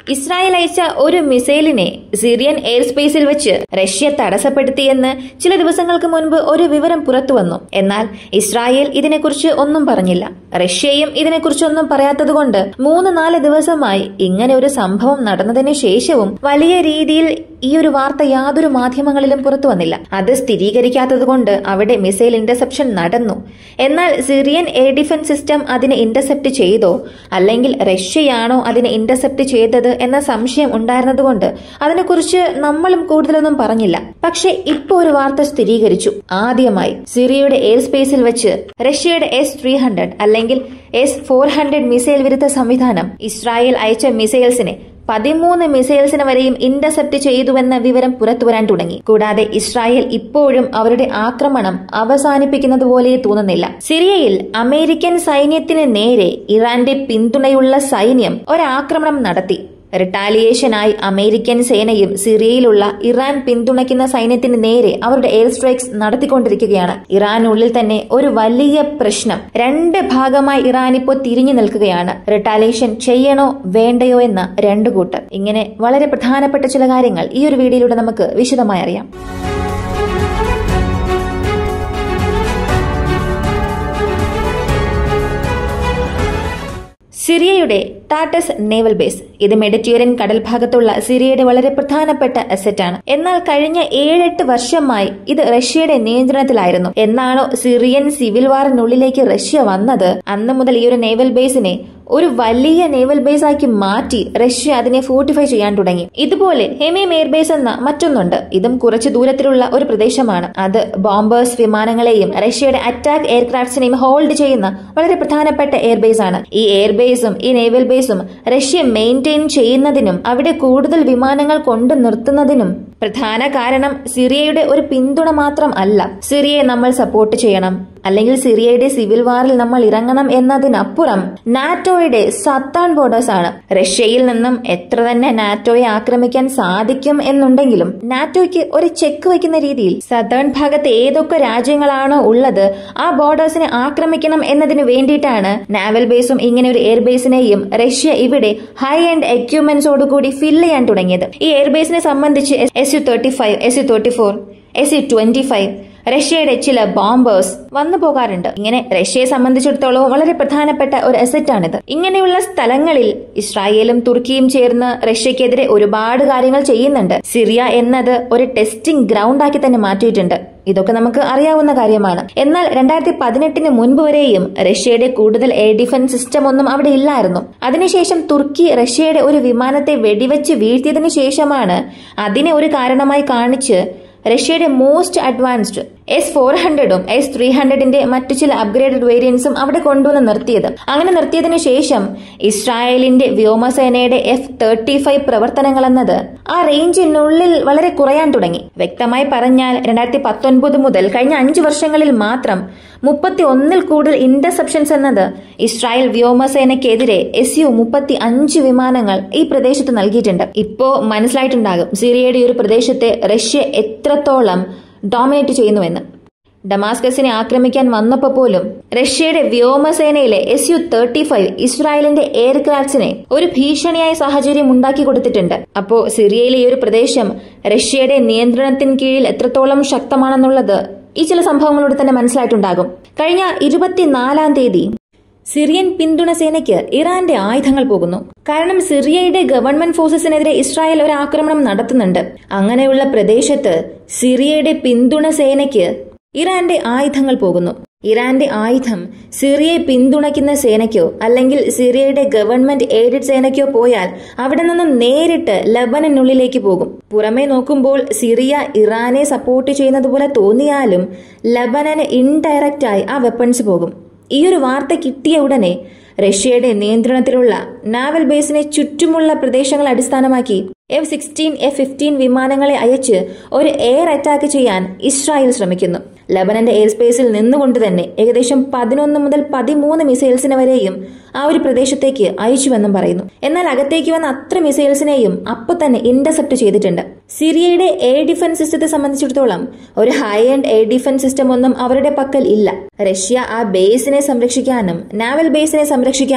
Israel അയച്ച ഒരു മിസൈലിനെ Syrian air സ്പേസിൽ വെച്ച് റഷ്യ തടസ്സപ്പെടുത്തിയെന്ന് ചില ദിവസങ്ങൾക്ക് മുൻപ് ഒരു വിവരം പുറത്തുവന്നു എന്നാൽ ഇസ്രായേൽ ഇതിനെക്കുറിച്ച് ഒന്നും പറഞ്ഞില്ല റഷ്യയും ഇതിനെക്കുറിച്ചൊന്നും പറയാത്തതുകൊണ്ട് മൂന്ന് നാല് ദിവസമായി ഇങ്ങനെ ഒരു സംഭവം നടന്നതിന് ശേഷവും വലിയ രീതിയിൽ ഈ ഒരു വാർത്ത യാതൊരു മാധ്യമങ്ങളിലും പുറത്തു വന്നില്ല അത് സ്ഥിരീകരിക്കാത്തതുകൊണ്ട് അവിടെ മിസൈൽ ഇന്റർസെപ്ഷൻ നടന്നു എന്നാൽ സിറിയൻ എയർ ഡിഫൻസ് സിസ്റ്റം അതിനെ ഇന്റർസെപ്റ്റ് ചെയ്തോ അല്ലെങ്കിൽ റഷ്യയാണോ അതിനെ ഇന്റർസെപ്റ്റ് ചെയ്തത് എന്ന സംശയം ഉണ്ടായിരുന്നതുകൊണ്ട് അതിനെക്കുറിച്ച് നമ്മളും കൂടുതലൊന്നും പറഞ്ഞില്ല പക്ഷെ ഇപ്പോ ഒരു വാർത്ത സ്ഥിരീകരിച്ചു ആദ്യമായി സിറിയയുടെ എയർ സ്പേസിൽ വെച്ച് റഷ്യയുടെ എസ് ത്രീ ഹൺഡ്രഡ് അല്ലെങ്കിൽ എസ് ഫോർ ഹൺഡ്രഡ് മിസൈൽ വിരുദ്ധ സംവിധാനം ഇസ്രായേൽ അയച്ച മിസൈൽസിനെ പതിമൂന്ന് മിസൈൽസിന് വരെയും ഇന്റർസെപ്റ്റ് ചെയ്തുവെന്ന വിവരം പുറത്തുവരാൻ തുടങ്ങി കൂടാതെ ഇസ്രായേൽ ഇപ്പോഴും അവരുടെ ആക്രമണം അവസാനിപ്പിക്കുന്നത് പോലെ തോന്നുന്നില്ല സിറിയയിൽ അമേരിക്കൻ സൈന്യത്തിന് നേരെ ഇറാന്റെ പിന്തുണയുള്ള സൈന്യം ഒരാക്രമണം നടത്തി റിട്ടാലിയേഷനായി അമേരിക്കൻ സേനയും സിറിയയിലുള്ള ഇറാൻ പിന്തുണയ്ക്കുന്ന സൈന്യത്തിന് നേരെ അവരുടെ എയർ സ്ട്രൈക്സ് നടത്തിക്കൊണ്ടിരിക്കുകയാണ് ഇറാനുള്ളിൽ തന്നെ ഒരു വലിയ പ്രശ്നം രണ്ട് ഭാഗമായി ഇറാൻ ഇപ്പോൾ തിരിഞ്ഞു നിൽക്കുകയാണ് റിട്ടാലിയേഷൻ ചെയ്യണോ വേണ്ടയോ എന്ന രണ്ടു കൂട്ടർ ഇങ്ങനെ വളരെ പ്രധാനപ്പെട്ട ചില കാര്യങ്ങൾ ഈ ഒരു വീഡിയോയിലൂടെ നമുക്ക് വിശദമായി അറിയാം സിറിയയുടെ ടാറ്റസ് നേവൽ ബേസ് ഇത് മെഡിറ്ററേനിയൻ കടൽ ഭാഗത്തുള്ള സിറിയയുടെ വളരെ പ്രധാനപ്പെട്ട അസറ്റാണ് എന്നാൽ കഴിഞ്ഞ ഏഴെട്ട് വർഷമായി ഇത് റഷ്യയുടെ നിയന്ത്രണത്തിലായിരുന്നു എന്നാണോ സിറിയൻ സിവിൽ വാറിനുള്ളിലേക്ക് റഷ്യ വന്നത് അന്ന് മുതൽ ഈ ഒരു നേവൽ ബേസിനെ ഒരു വലിയ നേവൽ ബേസ് ആക്കി മാറ്റി റഷ്യ അതിനെ ഫോർട്ടിഫൈ ചെയ്യാൻ തുടങ്ങി ഇതുപോലെ ഹെമിയം എയർബേസ് എന്ന മറ്റൊന്നുണ്ട് ഇതും കുറച്ചു ദൂരത്തിലുള്ള ഒരു പ്രദേശമാണ് അത് ബോംബേഴ്സ് വിമാനങ്ങളെയും റഷ്യയുടെ അറ്റാക്ക് എയർക്രാഫ്റ്റ്സിനെയും ഹോൾഡ് ചെയ്യുന്ന വളരെ പ്രധാനപ്പെട്ട എയർബേസ് ആണ് ഈ എയർബേസും ഈ നേവൽ ബേസും റഷ്യ മെയിൻറ്റെയിൻ ചെയ്യുന്നതിനും അവിടെ കൂടുതൽ വിമാനങ്ങൾ കൊണ്ടു നിർത്തുന്നതിനും പ്രധാന കാരണം സിറിയയുടെ ഒരു പിന്തുണ മാത്രം അല്ല സിറിയയെ നമ്മൾ സപ്പോർട്ട് ചെയ്യണം അല്ലെങ്കിൽ സിറിയയുടെ സിവിൽ വാറിൽ നമ്മൾ ഇറങ്ങണം എന്നതിനപ്പുറം നാറ്റോയുടെ സത്താൻ ബോർഡേഴ്സ് ആണ് റഷ്യയിൽ നിന്നും എത്ര തന്നെ നാറ്റോയെ ആക്രമിക്കാൻ സാധിക്കും എന്നുണ്ടെങ്കിലും നാറ്റോയ്ക്ക് ഒരു ചെക്ക് വയ്ക്കുന്ന രീതിയിൽ സത്തേൺ ഭാഗത്ത് ഏതൊക്കെ രാജ്യങ്ങളാണോ ഉള്ളത് ആ ബോർഡേഴ്സിനെ ആക്രമിക്കണം എന്നതിന് വേണ്ടിയിട്ടാണ് നാവൽ ബേസും ഇങ്ങനെ ഒരു എയർബേസിനെയും റഷ്യ ഇവിടെ ഹൈ ആൻഡ് എക്യുപ്മെന്റ്സോടുകൂടി ഫിൽ ചെയ്യാൻ തുടങ്ങിയത് ഈ എയർബേസിനെ സംബന്ധിച്ച് S U thirty five S U thirty four S U twenty five റഷ്യയുടെ ചില ബോംബേഴ്സ് വന്നു പോകാറുണ്ട് ഇങ്ങനെ റഷ്യയെ സംബന്ധിച്ചിടത്തോളം വളരെ പ്രധാനപ്പെട്ട ഒരു അസറ്റാണിത് ഇങ്ങനെയുള്ള സ്ഥലങ്ങളിൽ ഇസ്രായേലും തുർക്കിയും ചേർന്ന് റഷ്യക്കെതിരെ ഒരുപാട് കാര്യങ്ങൾ ചെയ്യുന്നുണ്ട് സിറിയ എന്നത് ഒരു ടെസ്റ്റിംഗ് ഗ്രൗണ്ട് ആക്കി തന്നെ മാറ്റിയിട്ടുണ്ട് ഇതൊക്കെ നമുക്ക് അറിയാവുന്ന കാര്യമാണ് എന്നാൽ രണ്ടായിരത്തി പതിനെട്ടിന് മുൻപ് വരെയും റഷ്യയുടെ കൂടുതൽ എയർ ഡിഫൻസ് സിസ്റ്റം ഒന്നും അവിടെ ഇല്ലായിരുന്നു അതിനുശേഷം തുർക്കി റഷ്യയുടെ ഒരു വിമാനത്തെ വെടിവെച്ച് വീഴ്ത്തിയതിനു ശേഷമാണ് അതിനെ ഒരു കാരണമായി കാണിച്ച് റഷ്യയുടെ മോസ്റ്റ് അഡ്വാൻസ്ഡ് എസ് ഫോർ ഹൺഡ്രഡും എസ് ത്രീ ഹൺഡ്രഡിന്റെ മറ്റു ചില അപ്ഗ്രേഡഡ് വേരിയൻസും അവിടെ കൊണ്ടുവന്ന് നിർത്തിയത് അങ്ങനെ നിർത്തിയതിനു ശേഷം ഇസ്രായേലിന്റെ വ്യോമസേനയുടെ എഫ് തേർട്ടി ഫൈവ് പ്രവർത്തനങ്ങൾ എന്നത് ആ റേഞ്ചിനുള്ളിൽ വളരെ കുറയാൻ തുടങ്ങി വ്യക്തമായി പറഞ്ഞാൽ രണ്ടായിരത്തി പത്തൊൻപത് മുതൽ കഴിഞ്ഞ അഞ്ചു വർഷങ്ങളിൽ മാത്രം മുപ്പത്തി ഒന്നിൽ കൂടുതൽ ഇന്റർസെപ്ഷൻസ് എന്നത് ഇസ്രായേൽ വ്യോമസേനയ്ക്കെതിരെ എസ് യു മുപ്പത്തി അഞ്ച് വിമാനങ്ങൾ ഈ പ്രദേശത്ത് നൽകിയിട്ടുണ്ട് ഇപ്പോ മനസ്സിലായിട്ടുണ്ടാകും സിറിയയുടെ ഈ ഒരു പ്രദേശത്തെ റഷ്യ എത്രത്തോളം ഡോമിനേറ്റ് ചെയ്യുന്നുവെന്ന് ഡമാസ്കസിനെ ആക്രമിക്കാൻ വന്നപ്പോ പോലും റഷ്യയുടെ വ്യോമസേനയിലെ എസ് യു തേർട്ടി ഫൈവ് ഇസ്രായേലിന്റെ എയർക്രാഫ്റ്റ്സിനെ ഒരു ഭീഷണിയായ സാഹചര്യം ഉണ്ടാക്കി കൊടുത്തിട്ടുണ്ട് അപ്പോ സിറിയയിലെ ഈ ഒരു പ്രദേശം റഷ്യയുടെ നിയന്ത്രണത്തിന് കീഴിൽ എത്രത്തോളം ശക്തമാണെന്നുള്ളത് ഈ ചില സംഭവങ്ങളോട് തന്നെ മനസ്സിലായിട്ടുണ്ടാകും കഴിഞ്ഞ ഇരുപത്തിനാലാം തീയതി സിറിയൻ പിന്തുണ സേനയ്ക്ക് ഇറാന്റെ ആയുധങ്ങൾ പോകുന്നു കാരണം സിറിയയുടെ ഗവൺമെന്റ് ഫോഴ്സസിനെതിരെ ഇസ്രായേൽ ഒരു ആക്രമണം നടത്തുന്നുണ്ട് അങ്ങനെയുള്ള പ്രദേശത്ത് സിറിയയുടെ പിന്തുണ സേനയ്ക്ക് ഇറാന്റെ ആയുധങ്ങൾ പോകുന്നു ഇറാന്റെ ആയുധം സിറിയയെ പിന്തുണയ്ക്കുന്ന സേനയ്ക്കോ അല്ലെങ്കിൽ സിറിയയുടെ ഗവൺമെന്റ് എയ്ഡഡ് സേനയ്ക്കോ പോയാൽ അവിടെ നിന്ന് നേരിട്ട് ലബനനുള്ളിലേക്ക് പോകും പുറമെ നോക്കുമ്പോൾ സിറിയ ഇറാനെ സപ്പോർട്ട് ചെയ്യുന്നത് പോലെ തോന്നിയാലും ലബനന് ഇൻഡയറക്റ്റായി ആ വെപ്പൺസ് പോകും ഈ ഒരു വാർത്ത കിട്ടിയ ഉടനെ റഷ്യയുടെ നിയന്ത്രണത്തിലുള്ള നാവൽ ബേസിനെ ചുറ്റുമുള്ള പ്രദേശങ്ങൾ അടിസ്ഥാനമാക്കി എഫ് സിക്സ്റ്റീൻ എഫ് ഫിഫ്റ്റീൻ വിമാനങ്ങളെ അയച്ച് ഒരു എയർ അറ്റാക്ക് ചെയ്യാൻ ഇസ്രായേൽ ശ്രമിക്കുന്നു ലബനന്റെ എയർ സ്പേസിൽ നിന്നുകൊണ്ട് തന്നെ ഏകദേശം പതിനൊന്ന് മുതൽ പതിമൂന്ന് മിസൈൽസിന് വരെയും ആ ഒരു പ്രദേശത്തേക്ക് അയച്ചുവെന്നും പറയുന്നു എന്നാൽ അകത്തേക്ക് വന്ന അത്ര മിസൈൽസിനെയും അപ്പൊ തന്നെ ഇന്റർസെപ്റ്റ് ചെയ്തിട്ടുണ്ട് സിറിയയുടെ എയർ ഡിഫൻസ് സിസ്റ്റത്തെ സംബന്ധിച്ചിടത്തോളം ഒരു high end air defence system ഒന്നും അവരുടെ പക്കൽ ഇല്ല റഷ്യ ആ ബേസിനെ സംരക്ഷിക്കാനും നാവൽ ബേസിനെ സംരക്ഷിക്കാനും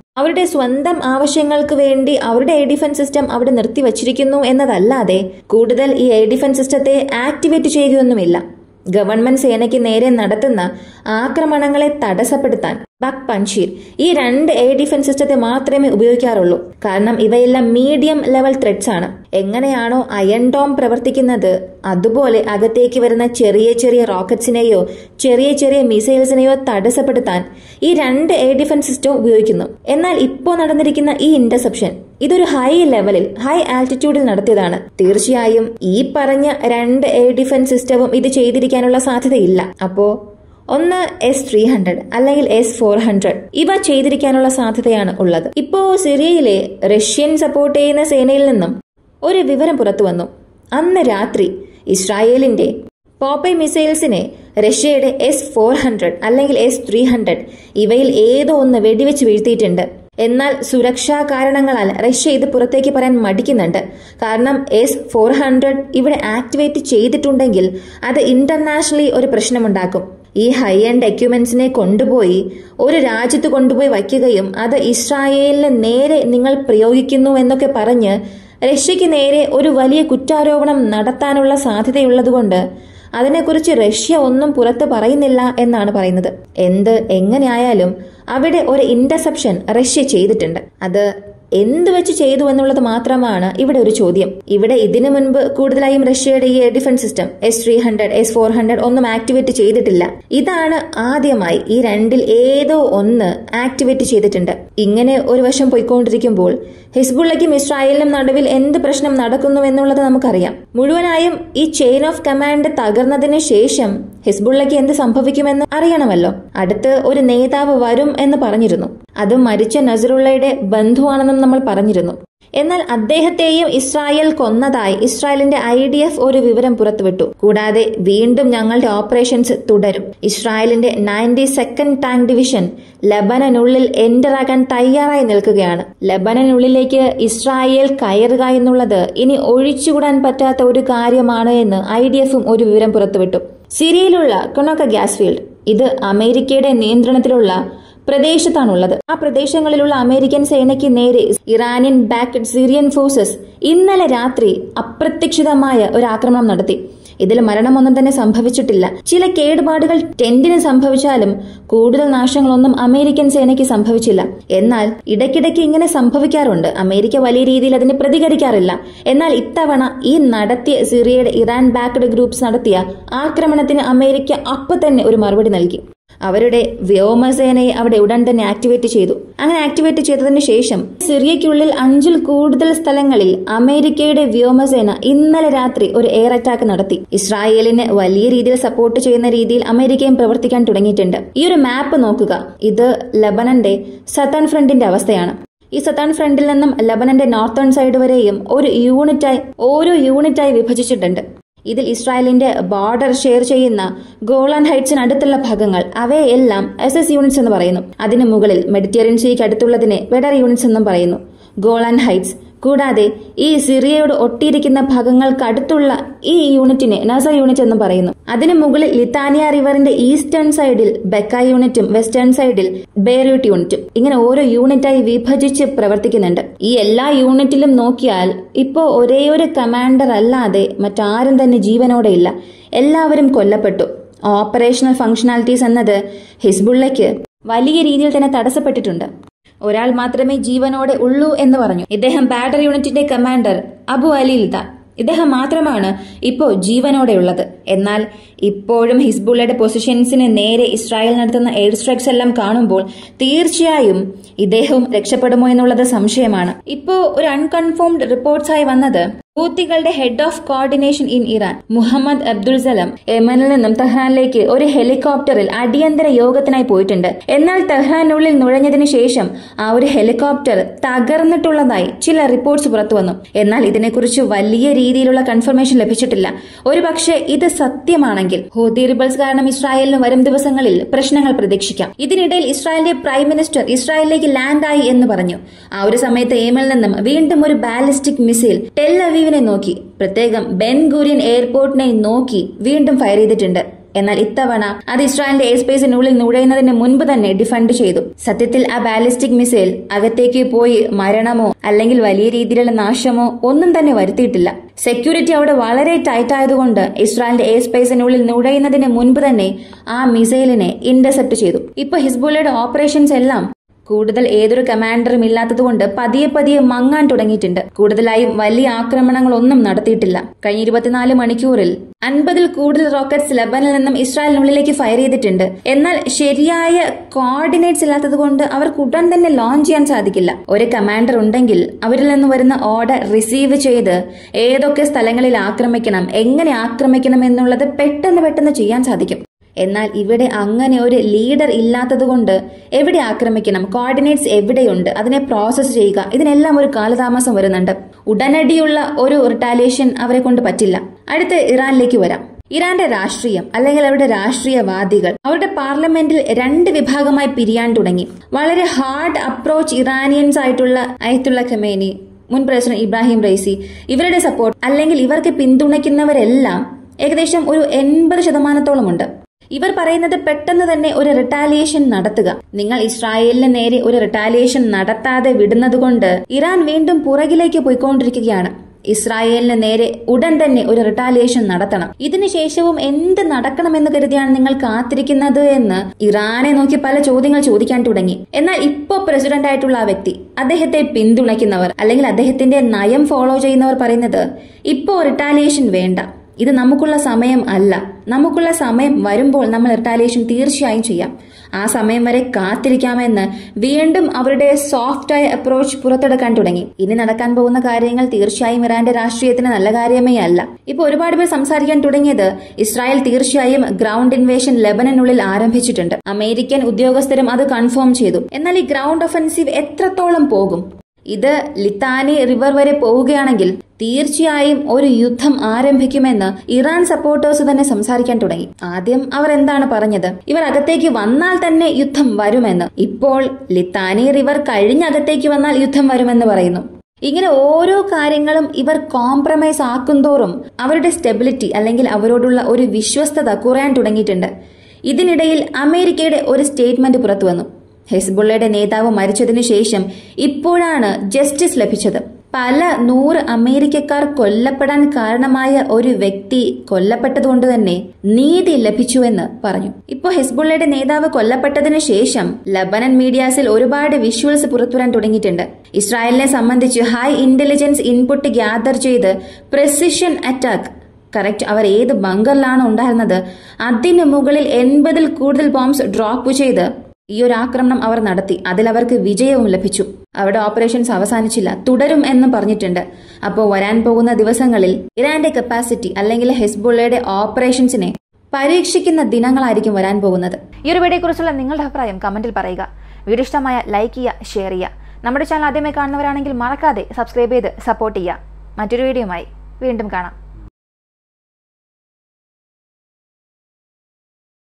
അവരുടെ സ്വന്തം ആവശ്യങ്ങൾക്ക് വേണ്ടി അവരുടെ എയർ ഡിഫൻസ് സിസ്റ്റം അവിടെ നിർത്തിവച്ചിരിക്കുന്നു എന്നതല്ലാതെ കൂടുതൽ ഈ എയർ ഡിഫൻസ് സിസ്റ്റത്തെ ആക്ടിവേറ്റ് ചെയ്യുകയൊന്നുമില്ല ഗവൺമെന്റ് സേനയ്ക്ക് നേരെ നടത്തുന്ന ആക്രമണങ്ങളെ തടസ്സപ്പെടുത്താൻ ബക് പൻഷീർ ഈ രണ്ട് എയർ ഡിഫൻസ് സിസ്റ്റത്തെ മാത്രമേ ഉപയോഗിക്കാറുള്ളൂ കാരണം ഇവയെല്ലാം മീഡിയം ലെവൽ ത്രെഡ്സ് ആണ് എങ്ങനെയാണോ അയൺ ഡോം പ്രവർത്തിക്കുന്നത് അതുപോലെ അകത്തേക്ക് വരുന്ന ചെറിയ ചെറിയ റോക്കറ്റ്സിനെയോ ചെറിയ ചെറിയ മിസൈൽസിനെയോ തടസ്സപ്പെടുത്താൻ ഈ രണ്ട് എയർ ഡിഫൻസ് സിസ്റ്റം ഉപയോഗിക്കുന്നു എന്നാൽ ഇപ്പോൾ നടന്നിരിക്കുന്ന ഈ ഇന്റർസെപ്ഷൻ ഇതൊരു ഹൈ ലെവലിൽ ഹൈ ആൾട്ടിറ്റ്യൂഡിൽ നടത്തിയതാണ് തീർച്ചയായും ഈ പറഞ്ഞ രണ്ട് എയർ ഡിഫൻസ് സിസ്റ്റവും ഇത് ചെയ്തിരിക്കാനുള്ള സാധ്യതയില്ല അപ്പോ ഒന്ന് എസ് ത്രീ ഹൺഡ്രഡ് അല്ലെങ്കിൽ എസ് ഫോർ ഹൺഡ്രഡ് ഇവ ചെയ്തിരിക്കാനുള്ള സാധ്യതയാണ് ഉള്ളത് ഇപ്പോ സിറിയയിലെ റഷ്യൻ സപ്പോർട്ട് ചെയ്യുന്ന സേനയിൽ നിന്നും ഒരു വിവരം പുറത്തു വന്നു അന്ന് രാത്രി ഇസ്രായേലിന്റെ പോപ്പൈ മിസൈൽസിനെ റഷ്യയുടെ എസ് ഫോർ ഹൺഡ്രഡ് അല്ലെങ്കിൽ എസ് ത്രീ ഹൺഡ്രഡ് ഇവയിൽ ഏതോ ഒന്ന് വെടിവെച്ച് വീഴ്ത്തിയിട്ടുണ്ട് എന്നാൽ സുരക്ഷാ കാരണങ്ങളാൽ റഷ്യ ഇത് പുറത്തേക്ക് പറയാൻ മടിക്കുന്നുണ്ട് കാരണം എസ് ഫോർ ഹൺഡ്രഡ് ഇവിടെ ആക്ടിവേറ്റ് ചെയ്തിട്ടുണ്ടെങ്കിൽ അത് ഇന്റർനാഷണലി ഒരു പ്രശ്നമുണ്ടാക്കും ഈ ഹൈ എൻഡ് എക്യുപ്മെന്റ്സിനെ കൊണ്ടുപോയി ഒരു രാജ്യത്ത് കൊണ്ടുപോയി വയ്ക്കുകയും അത് ഇസ്രായേലിന് നേരെ നിങ്ങൾ പ്രയോഗിക്കുന്നു എന്നൊക്കെ പറഞ്ഞ് റഷ്യക്ക് നേരെ ഒരു വലിയ കുറ്റാരോപണം നടത്താനുള്ള സാധ്യതയുള്ളതുകൊണ്ട് അതിനെക്കുറിച്ച് റഷ്യ ഒന്നും പുറത്ത് പറയുന്നില്ല എന്നാണ് പറയുന്നത് എന്ത് എങ്ങനെയായാലും അവിടെ ഒരു ഇന്റർസെപ്ഷൻ റഷ്യ ചെയ്തിട്ടുണ്ട് അത് എന്ത് വെച്ച് ചെയ്തു എന്നുള്ളത് മാത്രമാണ് ഇവിടെ ഒരു ചോദ്യം ഇവിടെ ഇതിനു മുൻപ് കൂടുതലായും റഷ്യയുടെ ഈ defence system S three hundred S four hundred ഒന്നും ആക്ടിവേറ്റ് ചെയ്തിട്ടില്ല ഇതാണ് ആദ്യമായി ഈ രണ്ടിൽ ഏതോ ഒന്ന് ആക്ടിവേറ്റ് ചെയ്തിട്ടുണ്ട് ഇങ്ങനെ ഒരു വശം പോയിക്കൊണ്ടിരിക്കുമ്പോൾ ഹിസ്ബുള്ളയ്ക്കും ഇസ്രായേലിനും നടുവിൽ എന്ത് പ്രശ്നം നടക്കുന്നു എന്നുള്ളത് നമുക്കറിയാം മുഴുവനായും ഈ ചെയിൻ ഓഫ് കമാൻഡ് തകർന്നതിന് ശേഷം ഹിസ്ബുള്ളയ്ക്ക് എന്ത് സംഭവിക്കുമെന്ന് അറിയണമല്ലോ അടുത്ത് ഒരു നേതാവ് വരും എന്ന് പറഞ്ഞിരുന്നു അത് മരിച്ച നസറുള്ളയുടെ ബന്ധുവാണെന്നും നമ്മൾ പറഞ്ഞിരുന്നു എന്നാൽ അദ്ദേഹത്തെയും ഇസ്രായേൽ കൊന്നതായി ഇസ്രായേലിന്റെ ഐ ഡി എഫ് ഒരു വിവരം പുറത്തുവിട്ടു കൂടാതെ വീണ്ടും ഞങ്ങളുടെ ഓപ്പറേഷൻസ് തുടരും ഇസ്രായേലിന്റെ നയൻറ്റി സെക്കൻഡ് ടാങ്ക് ഡിവിഷൻ ലബനനുള്ളിൽ എന്റർ ആകാൻ തയ്യാറായി നിൽക്കുകയാണ് ലബനനുള്ളിലേക്ക് ഇസ്രായേൽ കയറുക എന്നുള്ളത് ഇനി ഒഴിച്ചുകൂടാൻ പറ്റാത്ത ഒരു കാര്യമാണ് എന്ന് ഐ ഡി എഫും ഒരു വിവരം പുറത്തുവിട്ടു സിറിയയിലുള്ള കൊണോക്ക ഗ്യാസ് ഫീൽഡ് ഇത് അമേരിക്കയുടെ നിയന്ത്രണത്തിലുള്ള പ്രദേശത്താണുള്ളത് ആ പ്രദേശങ്ങളിലുള്ള അമേരിക്കൻ സേനയ്ക്ക് നേരെ ഇറാനിയൻ ബാക്ക്ഡ് സിറിയൻ ഫോഴ്സസ് ഇന്നലെ രാത്രി അപ്രത്യക്ഷിതമായ ഒരു ആക്രമണം നടത്തി ഇതിൽ മരണമൊന്നും തന്നെ സംഭവിച്ചിട്ടില്ല ചില കേടുപാടുകൾ ടെന്റിന് സംഭവിച്ചാലും കൂടുതൽ നാശങ്ങളൊന്നും അമേരിക്കൻ സേനയ്ക്ക് സംഭവിച്ചില്ല എന്നാൽ ഇടയ്ക്കിടയ്ക്ക് ഇങ്ങനെ സംഭവിക്കാറുണ്ട് അമേരിക്ക വലിയ രീതിയിൽ അതിന് പ്രതികരിക്കാറില്ല എന്നാൽ ഇത്തവണ ഈ നടത്തിയ സിറിയയുടെ ഇറാൻ ബാക്ക്ഡ് ഗ്രൂപ്പ്സ് നടത്തിയ ആക്രമണത്തിന് അമേരിക്ക അപ്പൊ തന്നെ ഒരു മറുപടി നൽകി അവരുടെ വ്യോമസേനയെ അവിടെ ഉടൻ തന്നെ ആക്ടിവേറ്റ് ചെയ്തു അങ്ങനെ ആക്ടിവേറ്റ് ചെയ്തതിന് ശേഷം സിറിയയ്ക്കുള്ളിൽ അഞ്ചിൽ കൂടുതൽ സ്ഥലങ്ങളിൽ അമേരിക്കയുടെ വ്യോമസേന ഇന്നലെ രാത്രി ഒരു എയർ അറ്റാക്ക് നടത്തി ഇസ്രായേലിന് വലിയ രീതിയിൽ സപ്പോർട്ട് ചെയ്യുന്ന രീതിയിൽ അമേരിക്കയും പ്രവർത്തിക്കാൻ തുടങ്ങിയിട്ടുണ്ട് ഈ ഒരു മാപ്പ് നോക്കുക ഇത് ലബനന്റെ സതൺ ഫ്രണ്ടിന്റെ അവസ്ഥയാണ് ഈ സതൺ ഫ്രണ്ടിൽ നിന്നും ലബനന്റെ നോർത്തേൺ സൈഡ് വരെയും ഒരു യൂണിറ്റായി ഓരോ യൂണിറ്റായി വിഭജിച്ചിട്ടുണ്ട് ഇതിൽ ഇസ്രായേലിന്റെ ബോർഡർ ഷെയർ ചെയ്യുന്ന ഗോളാൻ ഹൈറ്റ്സിനടുത്തുള്ള ഭാഗങ്ങൾ അവയെല്ലാം എസ് എസ് യൂണിറ്റ്സ് എന്ന് പറയുന്നു അതിനു മുകളിൽ മെഡിറ്ററേനിയൻ സീക്ക് അടുത്തുള്ളതിനെ വെഡർ യൂണിറ്റ്സ് എന്നും പറയുന്നു ഗോളാൻ ഹൈറ്റ്സ് കൂടാതെ ഈ സിറിയയോട് ഒട്ടിയിരിക്കുന്ന ഭാഗങ്ങൾക്ക് അടുത്തുള്ള ഈ യൂണിറ്റിനെ നസ യൂണിറ്റ് എന്ന് പറയുന്നു അതിനു മുകളിൽ ലിത്താനിയ റിവറിന്റെ ഈസ്റ്റേൺ സൈഡിൽ ബെക്ക യൂണിറ്റും വെസ്റ്റേൺ സൈഡിൽ ബേറൂട്ട് യൂണിറ്റും ഇങ്ങനെ ഓരോ യൂണിറ്റായി വിഭജിച്ച് പ്രവർത്തിക്കുന്നുണ്ട് ഈ എല്ലാ യൂണിറ്റിലും നോക്കിയാൽ ഇപ്പോ ഒരേ ഒരു കമാൻഡർ അല്ലാതെ മറ്റാരും തന്നെ ജീവനോടെ ഇല്ല എല്ലാവരും കൊല്ലപ്പെട്ടു ഓപ്പറേഷണൽ ഫംഗ്ഷനാലിറ്റീസ് എന്നത് ഹിസ്ബുള്ളയ്ക്ക് വലിയ രീതിയിൽ തന്നെ തടസ്സപ്പെട്ടിട്ടുണ്ട് ഒരാൾ മാത്രമേ ജീവനോടെ ഉള്ളൂ എന്ന് പറഞ്ഞു ഇദ്ദേഹം ബാറ്റർ യൂണിറ്റിന്റെ കമാൻഡർ അബു അലി ഇൽദ ഇദ്ദേഹം മാത്രമാണ് ഇപ്പോൾ ജീവനോടെയുള്ളത് എന്നാൽ ഇപ്പോഴും ഹിസ്ബുള്ളയുടെ പൊസിഷൻസിന് നേരെ ഇസ്രായേൽ നടത്തുന്ന എയർ സ്ട്രൈക്സ് എല്ലാം കാണുമ്പോൾ തീർച്ചയായും ഇദ്ദേഹവും രക്ഷപ്പെടുമോ എന്നുള്ളത് സംശയമാണ് ഇപ്പോ ഒരു അൺകൺഫേംഡ് റിപ്പോർട്ട്സായി വന്നത് ഹൂത്തികളുടെ head of coordination in Iran Mohammed Abdul Salam യമനിൽ നിന്നും തെഹ്റാനിലേക്ക് ഒരു ഹെലികോപ്റ്ററിൽ അടിയന്തര യോഗത്തിനായി പോയിട്ടുണ്ട് എന്നാൽ തെഹ്റാനുള്ളിൽ നുഴഞ്ഞതിനു ശേഷം ആ ഒരു ഹെലികോപ്റ്റർ തകർന്നിട്ടുള്ളതായി ചില റിപ്പോർട്ട്സ് പുറത്തു വന്നു എന്നാൽ ഇതിനെക്കുറിച്ച് വലിയ രീതിയിലുള്ള കൺഫർമേഷൻ ലഭിച്ചിട്ടില്ല ഒരുപക്ഷെ ഇത് സത്യമാണെങ്കിൽ ഹൂത്തി റിബൽസ് കാരണം ഇസ്രായേലിന് വരും ദിവസങ്ങളിൽ പ്രശ്നങ്ങൾ പ്രതീക്ഷിക്കാം ഇതിനിടയിൽ ഇസ്രായേലിന്റെ പ്രൈം മിനിസ്റ്റർ ഇസ്രായേലിലേക്ക് ലാൻഡായി എന്ന് പറഞ്ഞു ആ ഒരു സമയത്ത് ഏമിൽ നിന്നും വീണ്ടും ഒരു ബാലിസ്റ്റിക് മിസൈൽ ടെൽ അവീവിനെ നോക്കി പ്രത്യേകം ബെൻ ഗൂരിയൻ എയർപോർട്ടിനെ നോക്കി വീണ്ടും ഫയർ ചെയ്തിട്ടുണ്ട് എന്നാൽ ഇത്തവണ അത് ഇസ്രായേലിന്റെ എയർ സ്പേസിനുള്ളിൽ നുഴയുന്നതിന് മുൻപ് തന്നെ ഡിഫണ്ട് ചെയ്തു സത്യത്തിൽ ആ ബാലിസ്റ്റിക് മിസൈൽ അകത്തേക്ക് പോയി മരണമോ അല്ലെങ്കിൽ വലിയ രീതിയിലുള്ള നാശമോ ഒന്നും തന്നെ വരുത്തിയിട്ടില്ല സെക്യൂരിറ്റി അവിടെ വളരെ ടൈറ്റ് ആയതുകൊണ്ട് ഇസ്രായേലിന്റെ എയർ സ്പേസിനുള്ളിൽ നുഴയുന്നതിന് മുൻപ് തന്നെ ആ മിസൈലിനെ ഇന്റർസെപ്റ്റ് ചെയ്തു ഇപ്പൊ ഹിസ്ബുള്ളയുടെ ഓപ്പറേഷൻസ് എല്ലാം കൂടുതൽ ഏതൊരു കമാൻഡറും ഇല്ലാത്തതുകൊണ്ട് പതിയെ പതിയെ മങ്ങാൻ തുടങ്ങിയിട്ടുണ്ട് കൂടുതലായും വലിയ ആക്രമണങ്ങളൊന്നും നടത്തിയിട്ടില്ല കഴിഞ്ഞ ഇരുപത്തിനാല് മണിക്കൂറിൽ അൻപതിൽ കൂടുതൽ റോക്കറ്റ്സ് ലബനിൽ നിന്നും ഇസ്രായേലിനുള്ളിലേക്ക് ഫയർ ചെയ്തിട്ടുണ്ട് എന്നാൽ ശരിയായ കോർഡിനേറ്റ്സ് ഇല്ലാത്തതുകൊണ്ട് അവർക്ക് ഉടൻ തന്നെ ലോഞ്ച് ചെയ്യാൻ സാധിക്കില്ല ഒരു കമാൻഡർ ഉണ്ടെങ്കിൽ അവരിൽ നിന്ന് വരുന്ന ഓർഡർ റിസീവ് ചെയ്ത് ഏതൊക്കെ സ്ഥലങ്ങളിൽ ആക്രമിക്കണം എങ്ങനെ ആക്രമിക്കണം എന്നുള്ളത് പെട്ടെന്ന് പെട്ടെന്ന് ചെയ്യാൻ സാധിക്കും എന്നാൽ ഇവിടെ അങ്ങനെ ഒരു ലീഡർ ഇല്ലാത്തതുകൊണ്ട് എവിടെ ആക്രമിക്കണം കോർഡിനേറ്റ്സ് എവിടെയുണ്ട് അതിനെ പ്രോസസ്സ് ചെയ്യുക ഇതിനെല്ലാം ഒരു കാലതാമസം വരുന്നുണ്ട് ഉടനടിയുള്ള ഒരു റിട്ടാലിയേഷൻ അവരെ കൊണ്ട് പറ്റില്ല അടുത്ത് ഇറാനിലേക്ക് വരാം ഇറാന്റെ രാഷ്ട്രീയം അല്ലെങ്കിൽ അവരുടെ രാഷ്ട്രീയവാദികൾ അവരുടെ പാർലമെന്റിൽ രണ്ട് വിഭാഗമായി പിരിയാൻ തുടങ്ങി വളരെ ഹാർഡ് അപ്രോച്ച് ഇറാനിയൻസ് ആയിട്ടുള്ള അയത്തുള്ള ഖമേനി മുൻ പ്രസിഡന്റ് ഇബ്രാഹിം റൈസി ഇവരുടെ സപ്പോർട്ട് അല്ലെങ്കിൽ ഇവർക്ക് പിന്തുണയ്ക്കുന്നവരെല്ലാം ഏകദേശം ഒരു എൺപത് ശതമാനത്തോളം ഉണ്ട് ഇവർ പറയുന്നത് പെട്ടെന്ന് തന്നെ ഒരു റിട്ടാലിയേഷൻ നടത്തുക നിങ്ങൾ ഇസ്രായേലിന് നേരെ ഒരു റിട്ടാലിയേഷൻ നടത്താതെ വിടുന്നതുകൊണ്ട് ഇറാൻ വീണ്ടും പുറകിലേക്ക് പോയിക്കൊണ്ടിരിക്കുകയാണ് ഇസ്രായേലിന് നേരെ ഉടൻ തന്നെ ഒരു റിട്ടാലിയേഷൻ നടത്തണം ഇതിനുശേഷവും എന്ത് നടക്കണമെന്ന് കരുതിയാണ് നിങ്ങൾ കാത്തിരിക്കുന്നത് എന്ന് ഇറാനെ നോക്കി പല ചോദ്യങ്ങൾ ചോദിക്കാൻ തുടങ്ങി എന്നാൽ ഇപ്പോ പ്രസിഡന്റ് ആയിട്ടുള്ള ആ വ്യക്തി അദ്ദേഹത്തെ പിന്തുണയ്ക്കുന്നവർ അല്ലെങ്കിൽ അദ്ദേഹത്തിന്റെ നയം ഫോളോ ചെയ്യുന്നവർ പറയുന്നത് ഇപ്പോ റിട്ടാലിയേഷൻ വേണ്ട ഇത് നമുക്കുള്ള സമയം അല്ല നമുക്കുള്ള സമയം വരുമ്പോൾ നമ്മൾ റിട്ടാലിയേഷൻ തീർച്ചയായും ചെയ്യാം ആ സമയം വരെ കാത്തിരിക്കാമെന്ന് വീണ്ടും അവരുടെ സോഫ്റ്റായ അപ്രോച്ച് പുറത്തെടുക്കാൻ തുടങ്ങി ഇനി നടക്കാൻ പോകുന്ന കാര്യങ്ങൾ തീർച്ചയായും ഇറാന്റെ രാഷ്ട്രീയത്തിന് നല്ല കാര്യമേ അല്ല ഇപ്പൊ ഒരുപാട് പേർ സംസാരിക്കാൻ തുടങ്ങിയത് ഇസ്രായേൽ തീർച്ചയായും ഗ്രൗണ്ട് ഇൻവേഷൻ ലെബനനുള്ളിൽ ആരംഭിച്ചിട്ടുണ്ട് അമേരിക്കൻ ഉദ്യോഗസ്ഥരും അത് കൺഫേം ചെയ്തു എന്നാൽ ഈ ഗ്രൗണ്ട് ഒഫൻസീവ് എത്രത്തോളം പോകും ഇത് ലിത്താനി റിവർ വരെ പോവുകയാണെങ്കിൽ തീർച്ചയായും ഒരു യുദ്ധം ആരംഭിക്കുമെന്ന് ഇറാൻ സപ്പോർട്ടേഴ്സ് തന്നെ സംസാരിക്കാൻ തുടങ്ങി ആദ്യം അവർ എന്താണ് പറഞ്ഞത് ഇവർ അകത്തേക്ക് വന്നാൽ തന്നെ യുദ്ധം വരുമെന്ന് ഇപ്പോൾ ലിത്താനി റിവർ കഴിഞ്ഞകത്തേക്ക് വന്നാൽ യുദ്ധം വരുമെന്ന് പറയുന്നു ഇങ്ങനെ ഓരോ കാര്യങ്ങളും ഇവർ കോംപ്രമൈസ് ആക്കുന്തോറും അവരുടെ സ്റ്റെബിലിറ്റി അല്ലെങ്കിൽ അവരോടുള്ള ഒരു വിശ്വസ്തത കുറയാൻ തുടങ്ങിയിട്ടുണ്ട് ഇതിനിടയിൽ അമേരിക്കയുടെ ഒരു സ്റ്റേറ്റ്മെന്റ് പുറത്തു വന്നു ഹെസ്ബുള്ളയുടെ നേതാവ് മരിച്ചതിനു ശേഷം ഇപ്പോഴാണ് ജസ്റ്റിസ് ലഭിച്ചത് പല നൂറ് അമേരിക്കക്കാർ കൊല്ലപ്പെടാൻ കാരണമായ ഒരു വ്യക്തി കൊല്ലപ്പെട്ടതുകൊണ്ട് തന്നെ നീതി ലഭിച്ചുവെന്ന് പറഞ്ഞു ഇപ്പോൾ ഹെസ്ബുള്ളയുടെ നേതാവ് കൊല്ലപ്പെട്ടതിനു ശേഷം ലബനൻ മീഡിയാസിൽ ഒരുപാട് വിഷ്വൽസ് പുറത്തുവരാൻ തുടങ്ങിയിട്ടുണ്ട് ഇസ്രായേലിനെ സംബന്ധിച്ച് ഹൈ ഇന്റലിജൻസ് ഇൻപുട്ട് ഗ്യാദർ ചെയ്ത് പ്രെസിഷൻ അറ്റാക്ക് കറക്റ്റ് അവർ ഏത് ബങ്കറിലാണ് ഉണ്ടായിരുന്നത് അതിനു മുകളിൽ എൺപതിൽ കൂടുതൽ ബോംബ്സ് ഡ്രോപ്പ് ചെയ്ത് ഈ ഒരു ആക്രമണം അവർ നടത്തി അതിൽ അവർക്ക് വിജയവും ലഭിച്ചു അവരുടെ ഓപ്പറേഷൻസ് അവസാനിച്ചില്ല തുടരും എന്ന് പറഞ്ഞിട്ടുണ്ട് അപ്പോൾ വരാൻ പോകുന്ന ദിവസങ്ങളിൽ ഇറാന്റെ കപ്പാസിറ്റി അല്ലെങ്കിൽ ഹെസ്ബുള്ളയുടെ ഓപ്പറേഷൻസിനെ പരീക്ഷിക്കുന്ന ദിനങ്ങളായിരിക്കും വരാൻ പോകുന്നത് ഈ ഒരു വീഡിയോയെക്കുറിച്ചുള്ള നിങ്ങളുടെ അഭിപ്രായം കമന്റിൽ പറയുക വീഡിയോ ഇഷ്ടമായ ലൈക്ക് ചെയ്യുക ഷെയർ ചെയ്യുക നമ്മുടെ ചാനൽ ആദ്യമായി കാണുന്നവരാണെങ്കിൽ മറക്കാതെ സബ്സ്ക്രൈബ് ചെയ്ത് സപ്പോർട്ട് ചെയ്യുക മറ്റൊരു വീഡിയോയുമായി വീണ്ടും കാണാം